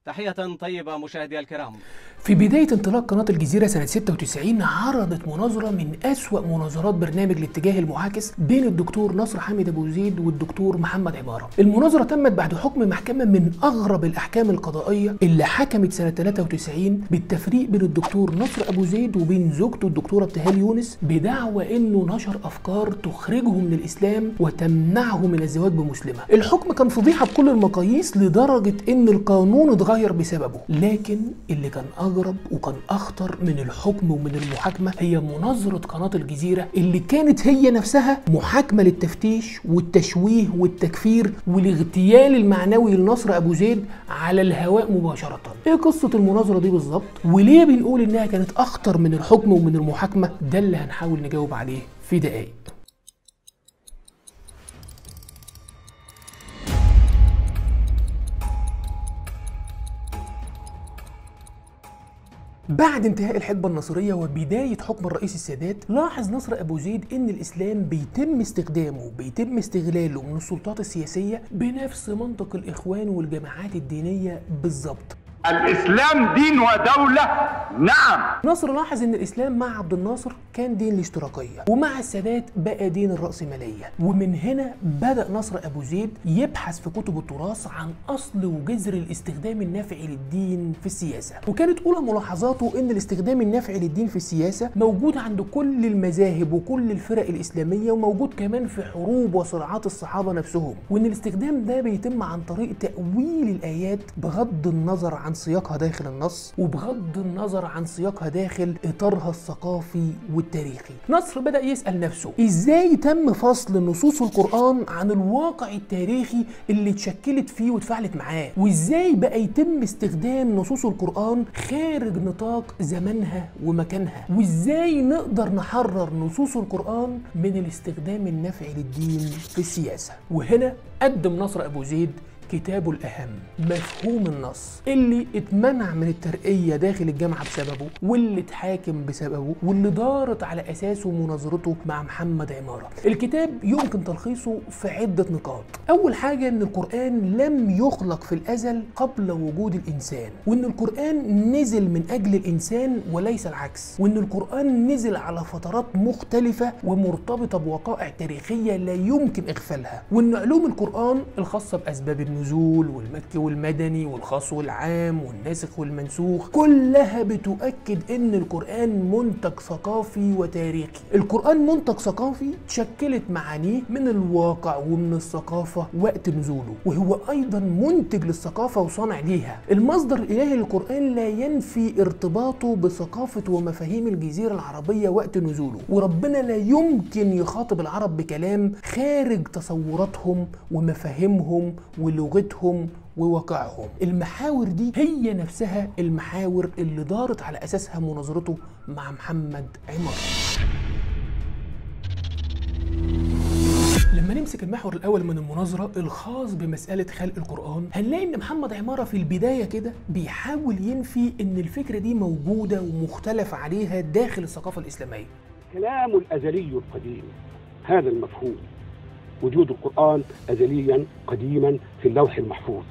تحية طيبة مشاهدي الكرام في بداية انطلاق قناة الجزيرة سنة 96 عرضت مناظرة من أسوأ مناظرات برنامج الاتجاه المعاكس بين الدكتور نصر حامد أبو زيد والدكتور محمد عمارة. المناظرة تمت بعد حكم محكمة من أغرب الأحكام القضائية اللي حكمت سنة 93 بالتفريق بين الدكتور نصر أبو زيد وبين زوجته الدكتورة ابتهال يونس بدعوى إنه نشر أفكار تخرجه من الإسلام وتمنعه من الزواج بمسلمة. الحكم كان فضيحة بكل المقاييس لدرجة إن القانون اتغير بسببه، لكن اللي كان أغرب وكان أخطر من الحكم ومن المحاكمة هي مناظرة قناة الجزيرة اللي كانت هي نفسها محاكمة للتفتيش والتشويه والتكفير والاغتيال المعنوي لنصر أبو زيد على الهواء مباشرة. إيه قصة المناظرة دي بالظبط؟ وليه بنقول إنها كانت أخطر من الحكم ومن المحاكمة؟ ده اللي هنحاول نجاوب عليه في دقايق. بعد انتهاء الحقبة النصرية وبداية حكم الرئيس السادات لاحظ نصر أبو زيد إن الإسلام بيتم استخدامه بيتم استغلاله من السلطات السياسية بنفس منطق الإخوان والجماعات الدينية بالظبط الاسلام دين ودوله نعم نصر لاحظ ان الاسلام مع عبد الناصر كان دين الاشتراكيه ومع السادات بقى دين الراسماليه ومن هنا بدا نصر ابو زيد يبحث في كتب التراث عن اصل وجذر الاستخدام النافعي للدين في السياسه وكانت اولى ملاحظاته ان الاستخدام النافعي للدين في السياسه موجود عند كل المذاهب وكل الفرق الاسلاميه وموجود كمان في حروب وصراعات الصحابه نفسهم وان الاستخدام ده بيتم عن طريق تاويل الايات بغض النظر عن عن سياقها داخل النص وبغض النظر عن سياقها داخل اطارها الثقافي والتاريخي. نصر بدا يسال نفسه ازاي تم فصل نصوص القران عن الواقع التاريخي اللي اتشكلت فيه واتفاعلت معاه؟ وازاي بقى يتم استخدام نصوص القران خارج نطاق زمانها ومكانها؟ وازاي نقدر نحرر نصوص القران من الاستخدام النافعي للدين في السياسه؟ وهنا قدم نصر ابو زيد كتابه الأهم مفهوم النص اللي اتمنع من الترقية داخل الجامعة بسببه واللي اتحاكم بسببه واللي دارت على أساسه مناظرته مع محمد عمارة الكتاب يمكن تلخيصه في عدة نقاط أول حاجة أن القرآن لم يخلق في الأزل قبل وجود الإنسان وأن القرآن نزل من أجل الإنسان وليس العكس وأن القرآن نزل على فترات مختلفة ومرتبطة بوقائع تاريخية لا يمكن إغفالها وأن علوم القرآن الخاصة بأسباب النزول النزول والمكي والمدني والخاص والعام والناسخ والمنسوخ كلها بتؤكد ان القرآن منتج ثقافي وتاريخي القرآن منتج ثقافي تشكلت معانيه من الواقع ومن الثقافة وقت نزوله وهو ايضا منتج للثقافة وصانع ليها المصدر الالهي للقرآن لا ينفي ارتباطه بثقافة ومفاهيم الجزيرة العربية وقت نزوله وربنا لا يمكن يخاطب العرب بكلام خارج تصوراتهم ومفاهيمهم ولغتهم لغتهم وواقعهم المحاور دي هي نفسها المحاور اللي دارت على أساسها مناظرته مع محمد عمر لما نمسك المحور الأول من المناظرة الخاص بمسألة خلق القرآن هنلاقي إن محمد عمارة في البداية كده بيحاول ينفي إن الفكرة دي موجودة ومختلف عليها داخل الثقافة الإسلامية كلام الأزلي القديم هذا المفهوم وجود القرآن أزليا قديما في اللوح المحفوظ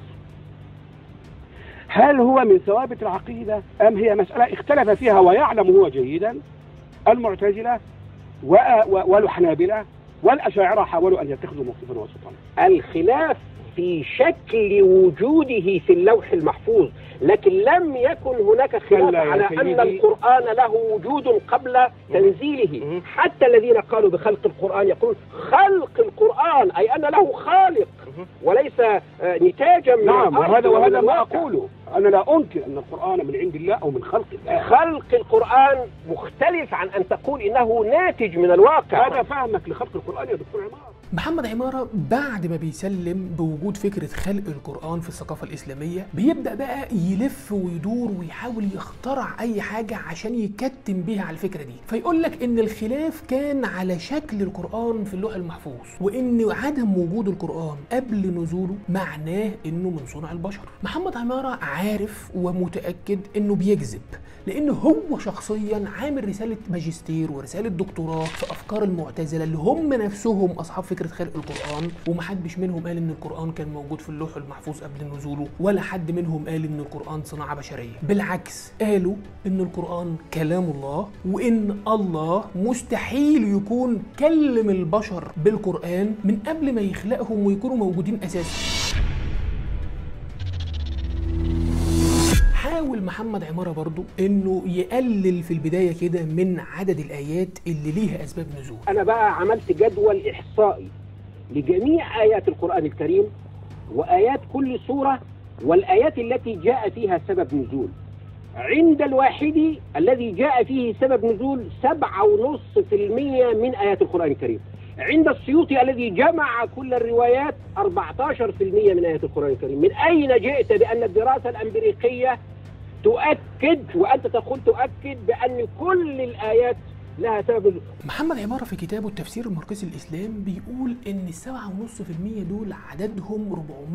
هل هو من ثوابت العقيدة أم هي مسألة اختلف فيها ويعلم هو جيدا المعتزلة والحنابلة والأشاعرة حاولوا أن يتخذوا موقفا وسطا الخلاف في شكل وجوده في اللوح المحفوظ لكن لم يكن هناك خلاف على أن القرآن له وجود قبل تنزيله حتى الذين قالوا بخلق القرآن يقولون خلق القرآن أي أن له خالق وليس نتاجا من نعم وهذا وهذا ما أقوله أنا لا أنكر أن القرآن من عند الله أو من خلق الله خلق القرآن مختلف عن أن تقول إنه ناتج من الواقع هذا فهمك لخلق القرآن يا دكتور عمار محمد عمارة بعد ما بيسلم بوجود فكرة خلق القرآن في الثقافة الإسلامية بيبدأ بقى يلف ويدور ويحاول يخترع أي حاجة عشان يكتم بيها على الفكرة دي فيقول لك إن الخلاف كان على شكل القرآن في اللوح المحفوظ وإن عدم وجود القرآن قبل نزوله معناه إنه من صنع البشر محمد عمارة عارف ومتأكد إنه بيكذب لان هو شخصيا عامل رساله ماجستير ورساله دكتوراه في افكار المعتزله اللي هم نفسهم اصحاب فكره خلق القران ومحدش منهم قال ان القران كان موجود في اللوح المحفوظ قبل نزوله ولا حد منهم قال ان القران صناعه بشريه بالعكس قالوا ان القران كلام الله وان الله مستحيل يكون كلم البشر بالقران من قبل ما يخلقهم ويكونوا موجودين اساسا حاول محمد عمارة برضو انه يقلل في البداية كده من عدد الايات اللي ليها اسباب نزول انا بقى عملت جدول احصائي لجميع ايات القران الكريم وايات كل سوره والايات التي جاء فيها سبب نزول عند الواحد الذي جاء فيه سبب نزول سبعة ونص في المية من آيات القرآن الكريم عند السيوطي الذي جمع كل الروايات 14% من آيات القرآن الكريم من أين جئت بأن الدراسة الأمريكية تؤكد وأنت تقول تؤكد بأن كل الآيات لها سبب محمد عمارة في كتابه التفسير المركزي الإسلام بيقول إن السبعة ونص في المية دول عددهم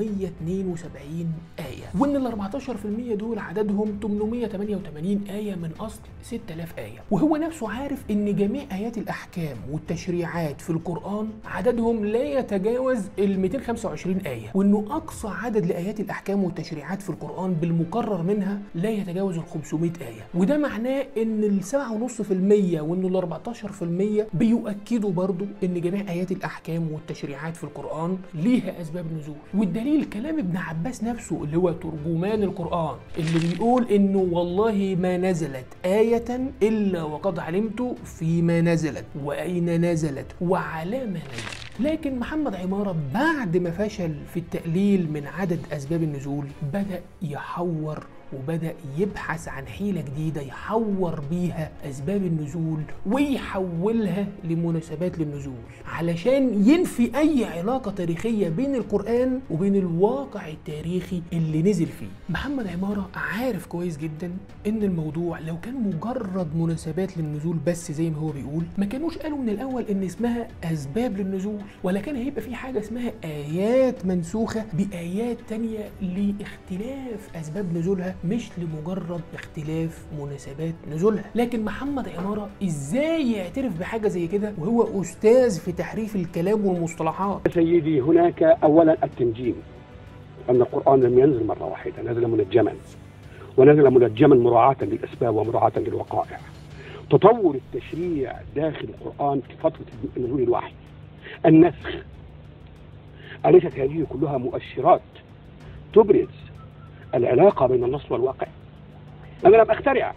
472 آية وإن ال 14% دول عددهم 888 آية من أصل 6000 آية وهو نفسه عارف إن جميع آيات الأحكام والتشريعات في القرآن عددهم لا يتجاوز ال 225 آية وإنه أقصى عدد لآيات الأحكام والتشريعات في القرآن بالمكرر منها لا يتجاوز ال 500 آية وده معناه إن ال 7.5% وإنه ال 14% بيؤكدوا برضو ان جميع ايات الاحكام والتشريعات في القران ليها اسباب نزول والدليل كلام ابن عباس نفسه اللي هو ترجمان القران اللي بيقول انه والله ما نزلت ايه الا وقد علمت فيما نزلت واين نزلت وعلى ما نزلت لكن محمد عمارة بعد ما فشل في التقليل من عدد أسباب النزول بدأ يحور وبدأ يبحث عن حيلة جديدة يحور بيها أسباب النزول ويحولها لمناسبات للنزول علشان ينفي أي علاقة تاريخية بين القرآن وبين الواقع التاريخي اللي نزل فيه محمد عمارة عارف كويس جدا إن الموضوع لو كان مجرد مناسبات للنزول بس زي ما هو بيقول ما كانوش قالوا من الأول إن اسمها أسباب للنزول ولا كان هيبقى في حاجة اسمها آيات منسوخة بآيات تانية لاختلاف أسباب نزولها مش لمجرد اختلاف مناسبات نزولها لكن محمد عمارة ازاي يعترف بحاجة زي كده وهو أستاذ في تحريف الكلام والمصطلحات سيدي هناك أولا التنجيم أن القرآن لم ينزل مرة واحدة نزل منجما ونزل منجما مراعاة للأسباب ومراعاة للوقائع تطور التشريع داخل القرآن في فترة نزول الوحي النسخ أليست هذه كلها مؤشرات تبرز العلاقة بين النص والواقع أنا لم أخترع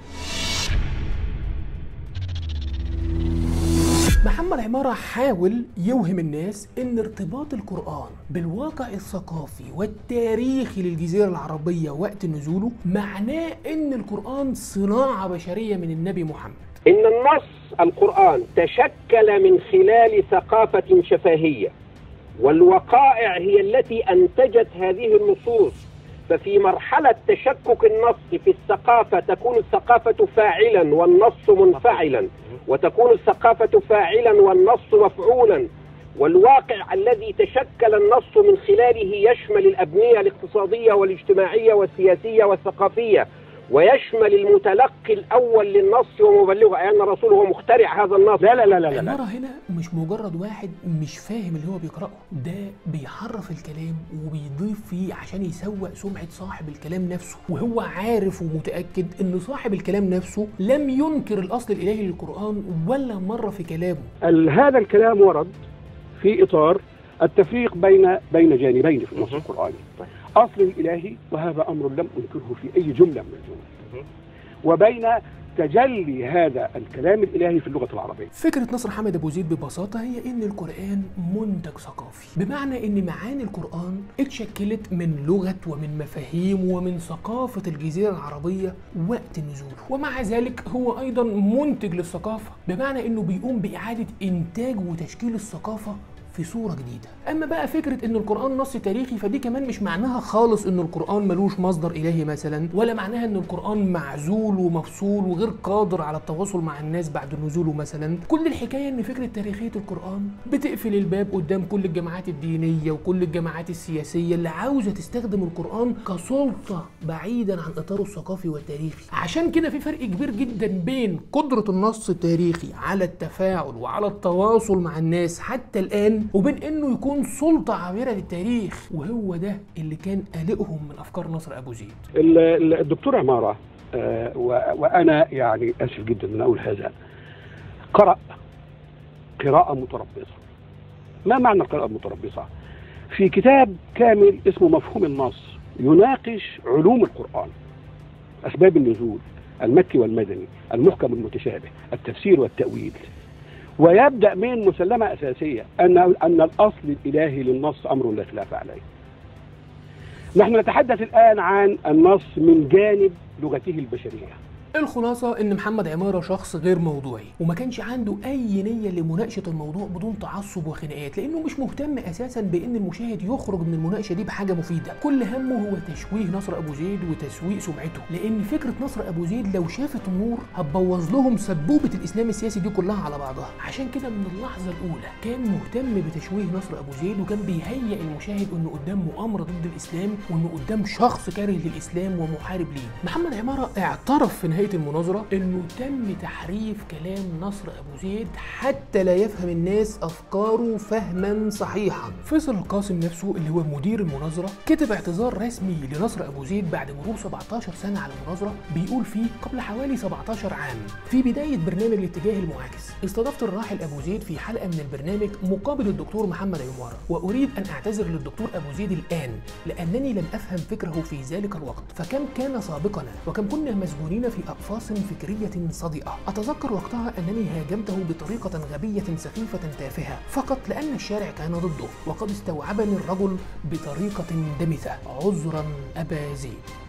محمد عمارة حاول يوهم الناس ان ارتباط القرآن بالواقع الثقافي والتاريخي للجزيرة العربية وقت نزوله معناه ان القرآن صناعة بشرية من النبي محمد إن النص القرآن تشكل من خلال ثقافة شفهية والوقائع هي التي أنتجت هذه النصوص ففي مرحلة تشكك النص في الثقافة تكون الثقافة فاعلا والنص منفعلا وتكون الثقافة فاعلا والنص مفعولا والواقع الذي تشكل النص من خلاله يشمل الأبنية الاقتصادية والاجتماعية والسياسية والثقافية ويشمل المتلقي الأول للنص ومبلغه أي أن الرسول هو مخترع هذا النص لا لا لا لا, لا. عمارة هنا مش مجرد واحد مش فاهم اللي هو بيقرأه ده بيحرف الكلام وبيضيف فيه عشان يسوق سمعة صاحب الكلام نفسه وهو عارف ومتأكد ان صاحب الكلام نفسه لم ينكر الأصل الإلهي للقرآن ولا مرة في كلامه ال- هذا الكلام ورد في إطار التفريق بين بين جانبين في النص القرآني أصل الإلهي وهذا أمر لم أنكره في أي جملة من الجمل وبين تجلي هذا الكلام الإلهي في اللغة العربية فكرة نصر حامد أبو زيد ببساطة هي إن القرآن منتج ثقافي بمعنى إن معاني القرآن اتشكلت من لغة ومن مفاهيم ومن ثقافة الجزيرة العربية وقت نزوله ومع ذلك هو أيضا منتج للثقافة بمعنى إنه بيقوم بإعادة إنتاج وتشكيل الثقافة في صوره جديده اما بقى فكره ان القران نص تاريخي فدي كمان مش معناها خالص ان القران ملوش مصدر الهي مثلا ولا معناها ان القران معزول ومفصول وغير قادر على التواصل مع الناس بعد نزوله مثلا كل الحكايه ان فكره تاريخيه القران بتقفل الباب قدام كل الجماعات الدينيه وكل الجماعات السياسيه اللي عاوزه تستخدم القران كسلطه بعيدا عن اطاره الثقافي والتاريخي عشان كده في فرق كبير جدا بين قدره النص التاريخي على التفاعل وعلى التواصل مع الناس حتى الان وبين انه يكون سلطه عابره للتاريخ وهو ده اللي كان قلقهم من افكار نصر ابو زيد ال- ال- الدكتور عمارة آه، و- وأنا يعني آسف جدا من أقول هذا قرأ قراءة متربصة ما معنى القراءة المتربصة؟ في كتاب كامل اسمه مفهوم النص يناقش علوم القرآن أسباب النزول المكي والمدني المحكم والمتشابه التفسير والتأويل ويبدأ من مسلمة أساسية أن أن الأصل الإلهي للنص أمر لا خلاف عليه نحن نتحدث الآن عن النص من جانب لغته البشرية الخلاصة إن محمد عمارة شخص غير موضوعي وما كانش عنده أي نية لمناقشة الموضوع بدون تعصب وخناقات لأنه مش مهتم أساسا بإن المشاهد يخرج من المناقشة دي بحاجة مفيدة كل همه هو تشويه نصر أبو زيد وتسويق سمعته لأن فكرة نصر أبو زيد لو شافت النور هتبوظ لهم سبوبة الإسلام السياسي دي كلها على بعضها عشان كده من اللحظة الأولى كان مهتم بتشويه نصر أبو زيد وكان بيهيئ المشاهد إنه قدام مؤامرة ضد الإسلام وإنه قدام شخص كاره للإسلام ومحارب ليه محمد عمارة اعترف في نهاية المناظرة إنه تم تحريف كلام نصر أبو زيد حتى لا يفهم الناس أفكاره فهما صحيحا فيصل القاسم نفسه اللي هو مدير المناظرة كتب اعتذار رسمي لنصر أبو زيد بعد مرور 17 سنة على المناظرة بيقول فيه قبل حوالي 17 عام في بداية برنامج الاتجاه المعاكس استضفت الراحل أبو زيد في حلقة من البرنامج مقابل الدكتور محمد عمارة وأريد أن أعتذر للدكتور أبو زيد الآن لأنني لم أفهم فكره في ذلك الوقت فكم كان سابقنا وكم كنا مسجونين في أقفاص فكرية صادئة أتذكر وقتها أنني هاجمته بطريقة غبية سخيفة تافهة فقط لأن الشارع كان ضده وقد استوعبني الرجل بطريقة دمثة عذرا أبا زيد